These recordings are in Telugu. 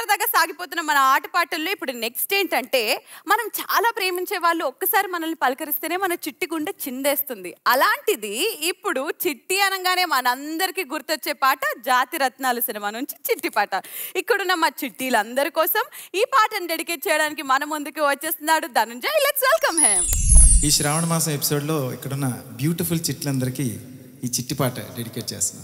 సరదాగా సాగిపోతున్న మన ఆటపాటల్లో ఇప్పుడు నెక్స్ట్ ఏంటంటే మనం చాలా ప్రేమించే వాళ్ళు ఒక్కసారి మనల్ని పలకరిస్తేనే మన చిట్టి గుండె చిందేస్తుంది అలాంటిది ఇప్పుడు చిట్టి అనగానే మనందరికీ గుర్తొచ్చే పాట జాతి రత్నాలు సినిమా నుంచి చిట్టి పాట ఇక్కడున్న మా చిట్టీలందరి కోసం ఈ పాటను డెడికేట్ చేయడానికి మన ముందుకు వచ్చేస్తున్నాడు ధనుంజయ్ లెట్స్ వెల్కమ్ హెమ్ ఈ శ్రావణ మాసం ఎపిసోడ్లో ఇక్కడున్న బ్యూటిఫుల్ చిట్లందరికీ ఈ చిట్టి పాట డెడికేట్ చేస్తున్నాం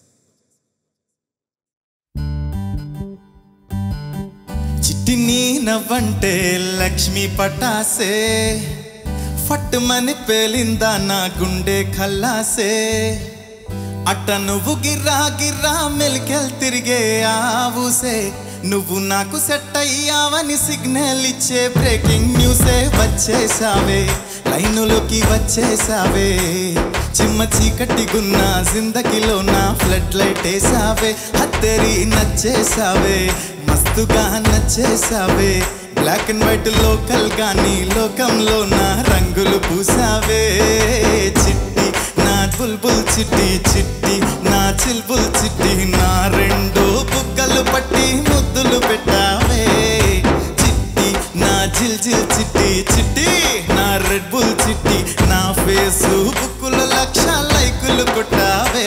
చిట్టి నీ నవ్వంటే లక్ష్మి పటాసే ఫట్టుమని పేలిందా నా గుండె ఖల్లాసే అట్ట నువ్వు గిర్రా గిర్రా మెలికెల్ తిరిగే ఆవుసే నువ్వు నాకు సెట్ అయ్యావని సిగ్నల్ ఇచ్చే బ్రేకింగ్ న్యూసే వచ్చేసావే లైనులోకి వచ్చేసావే చిమ్మ చీకటి గున్న జిందగీలో నా ఫ్లడ్ లైట్ వేసావే హత్తెరి నచ్చేసావే మస్తుగా నచ్చేసావే బ్లాక్ అండ్ వైట్ లోకల్ గాని లోకంలో నా రంగులు పూసావే చిట్టి నా బుల్బుల్ చిట్టి చిట్టి నా చిల్బుల్ చిట్టి నా రెండు బుగ్గలు పట్టి ముద్దులు పెట్టావే చిట్టి నా జిల్ జిల్ చిట్టి చిట్టి నా రెడ్ బుల్ చిట్టి నా ఫేసు బుక్కుల లక్ష లైకులు కొట్టావే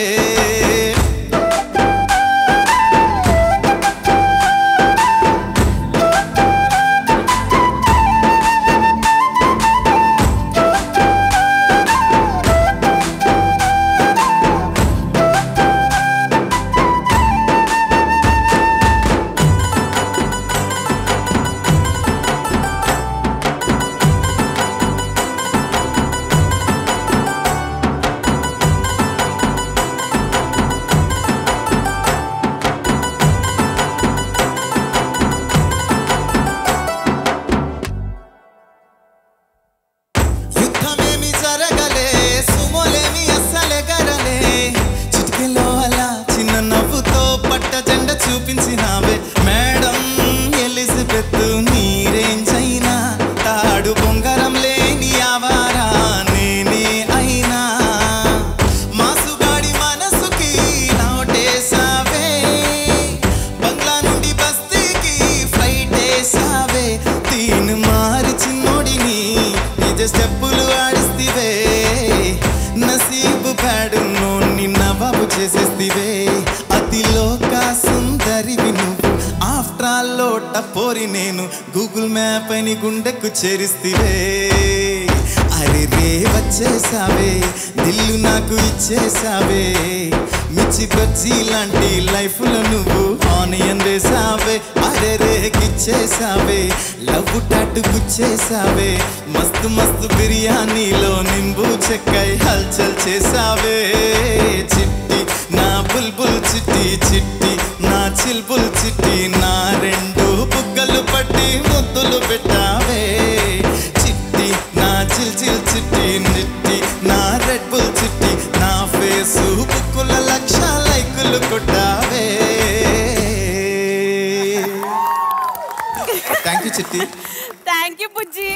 యుద్ధమేమి జరగలే సుమోలేమి అస్సలే గరలే చిటికెలో అలా చిన్న నవ్వుతో పట్ట జెండ చూపించినావే మేడం ఎలిజబెత్ నీ రేంజ్ అయినా తాడు బొంగరం లేని ఆవారా నేనే అయినా మాసుగాడి మనసుకి నాటేసావే బంగ్లా నుండి బస్తీకి ఫ్లైట్ వేసావే తీను మారి చిన్నోడిని నిజ స్టెప్పులు ఆడిస్తివే నసీబు ప్యాడు నోన్ని నవాబు చేసేస్తివే అతిలోక సుందరివి నువ్వు ఆఫ్టర్ ఆల్ లోట పోరి నేను గూగుల్ మ్యాప్ అని గుండెకు చేరిస్తివే అరే రే వచ్చేసావే దిల్లు నాకు ఇచ్చేసావే మిర్చి బజ్జీ లాంటి లైఫ్ లో నువ్వు ఆనియన్ వేసావే అరే రే గిచ్చేసావే లవ్ టాటు గుచ్చేసావే మస్తు మస్తు బిర్యానీలో నింబు చెక్కై హల్చల్ చేసావే చిట్టి నా బుల్బుల్ చిట్టి చిట్టి నా చిల్బుల్ చిట్టి నా రెండు బుగ్గలు పట్టి ముద్దులు పెట్టావే చిట్టి నా చిల్ చిల్ చిట్టి నిట్టి నా రెడ్ బుల్ చిట్టి నా ఫేసు బుక్కుల లక్ష లైకులు కొట్టావే థ్యాంక్ యూ చిట్టి థ్యాంక్ యూ బుజ్జి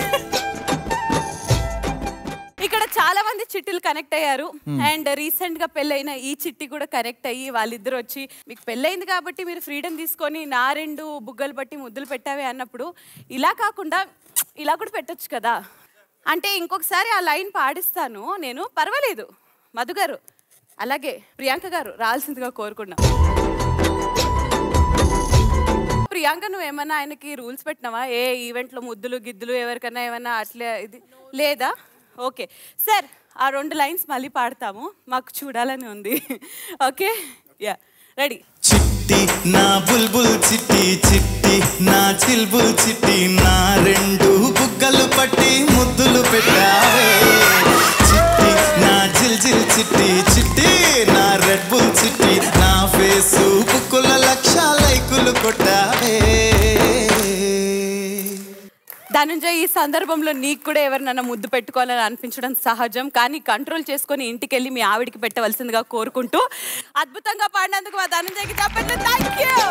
ఇక్కడ చాలా మంది చిట్టీలు కనెక్ట్ అయ్యారు అండ్ రీసెంట్ గా పెళ్ళైన ఈ చిట్టి కూడా కనెక్ట్ అయ్యి వాళ్ళిద్దరు వచ్చి మీకు పెళ్ళైంది కాబట్టి మీరు ఫ్రీడమ్ తీసుకొని నా రెండు బుగ్గలు పట్టి ముద్దులు పెట్టావే అన్నప్పుడు ఇలా కాకుండా ఇలా కూడా పెట్టొచ్చు కదా అంటే ఇంకొకసారి ఆ లైన్ పాడిస్తాను నేను పర్వాలేదు మధు గారు అలాగే ప్రియాంక గారు రావాల్సిందిగా కోరుకున్నా ప్రియాంక నువ్వు ఏమన్నా ఆయనకి రూల్స్ పెట్టినావా ఏ ఈవెంట్లో ముద్దులు గిద్దులు ఎవరికైనా ఏమన్నా అట్లే ఇది లేదా ఓకే సార్ ఆ రెండు లైన్స్ మళ్ళీ పాడతాము మాకు చూడాలని ఉంది ఓకే యా రెడీ చిట్టి నా బుల్బుల్ చిట్టి చిట్టి నా చిల్బుల్ చిట్టి నా రెండు బుగ్గలు పట్టి ముద్దులు పెట్టావే చిట్టి నా జిల్ జిల్ చిట్టి చిట్టి నా రెడ్ బుల్ చిట్టి నా ఫేసు బుక్కుల లక్ష లైకులు కొట్టావే ధనుంజయ్ ఈ సందర్భంలో నీకు కూడా ఎవరినైనా ముద్దు పెట్టుకోవాలని అనిపించడం సహజం కానీ కంట్రోల్ చేసుకొని ఇంటికి వెళ్ళి మీ ఆవిడికి పెట్టవలసిందిగా కోరుకుంటూ అద్భుతంగా పాడినందుకు మా ధనుంజయ్కి చెప్పండి థ్యాంక్ యూ